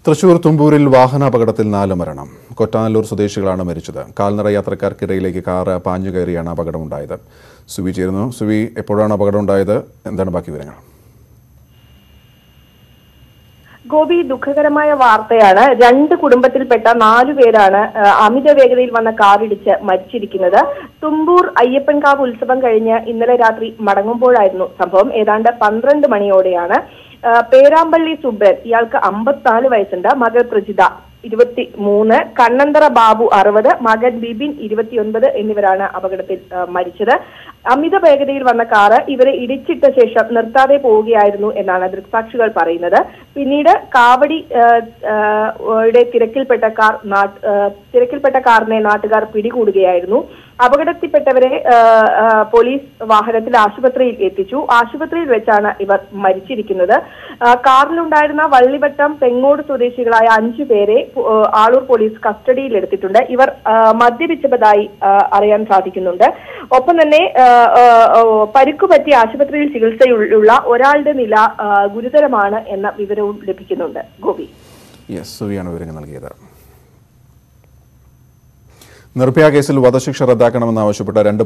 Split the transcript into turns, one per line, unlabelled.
തൃശൂർ തുമ്പൂരിൽ വാഹനാപകടത്തിൽ നാല് മരണം കൊറ്റാനല്ലൂർ സ്വദേശികളാണ് മരിച്ചത് കാൽനട യാത്രക്കാർക്കിടയിലേക്ക് കാറ് പാഞ്ഞു കയറിയാണ് അപകടമുണ്ടായത് സുവി ചേരുന്നു സുവി എപ്പോഴാണ് അപകടമുണ്ടായത് എന്താണ് ബാക്കി വിവരങ്ങൾ
ഗോപി ദുഃഖകരമായ വാർത്തയാണ് രണ്ട് കുടുംബത്തിൽപ്പെട്ട നാലു പേരാണ് ആ, അമിത വേഗതയിൽ വന്ന കാറിടിച്ച് മരിച്ചിരിക്കുന്നത് തുമ്പൂർ അയ്യപ്പൻകാവ് ഉത്സവം കഴിഞ്ഞ് ഇന്നലെ രാത്രി മടങ്ങുമ്പോഴായിരുന്നു സംഭവം ഏതാണ്ട് പന്ത്രണ്ട് മണിയോടെയാണ് ആ, പേരാമ്പള്ളി സുബ്രൻ ഇയാൾക്ക് അമ്പത്തിനാല് വയസ്സുണ്ട് മകൾ പ്രജിത ഇരുപത്തി മൂന്ന് കണ്ണന്തറ ബാബു അറുപത് മകൻ ബിബിൻ ഇരുപത്തിയൊൻപത് എന്നിവരാണ് അപകടത്തിൽ ആ, മരിച്ചത് അമിത വേഗതയിൽ വന്ന കാറ് ഇവരെ ഇടിച്ചിട്ട ശേഷം നിർത്താതെ പോവുകയായിരുന്നു എന്നാണ് ദൃക്സാക്ഷികൾ പറയുന്നത് പിന്നീട് കാവടി ആ, ആ, യുടെ തിരക്കിൽപ്പെട്ട കാർ നാട്ട് ആ, തിരക്കിൽപ്പെട്ട കാറിനെ നാട്ടുകാർ പിടികൂടുകയായിരുന്നു അപകടത്തിൽപ്പെട്ടവരെ ആ, ആ, പോലീസ് വാഹനത്തിൽ ആശുപത്രിയിൽ എത്തിച്ചു ആശുപത്രിയിൽ വെച്ചാണ് ഇവർ മരിച്ചിരിക്കുന്നത് ആ, കാറിലുണ്ടായിരുന്ന വള്ളിവട്ടം തെങ്ങോട് സ്വദേശികളായ അഞ്ചു പേരെ പോ- ആ, ആളൂർ പോലീസ് കസ്റ്റഡിയിൽ എടുത്തിട്ടുണ്ട് ഇവർ ആ, മദ്യപിച്ചതായി ആ, അറിയാൻ സാധിക്കുന്നുണ്ട് ഒപ്പം തന്നെ ആ, ആ, ആ, പരിക്കു പറ്റി ആശുപത്രിയിൽ ചികിത്സയുള്ള ഒരാളുടെ നില ആ, ഗുരുതരമാണ് എന്ന വിവരവും ലഭിക്കുന്നുണ്ട് ഗോപി
യെസ് സുവിയാണ് വിവരങ്ങൾ നൽകിയത് നിർഭയ കേസിൽ വധശിക്ഷ റദ്ദാക്കണമെന്നാവശ്യപ്പെട്ട രണ്ട്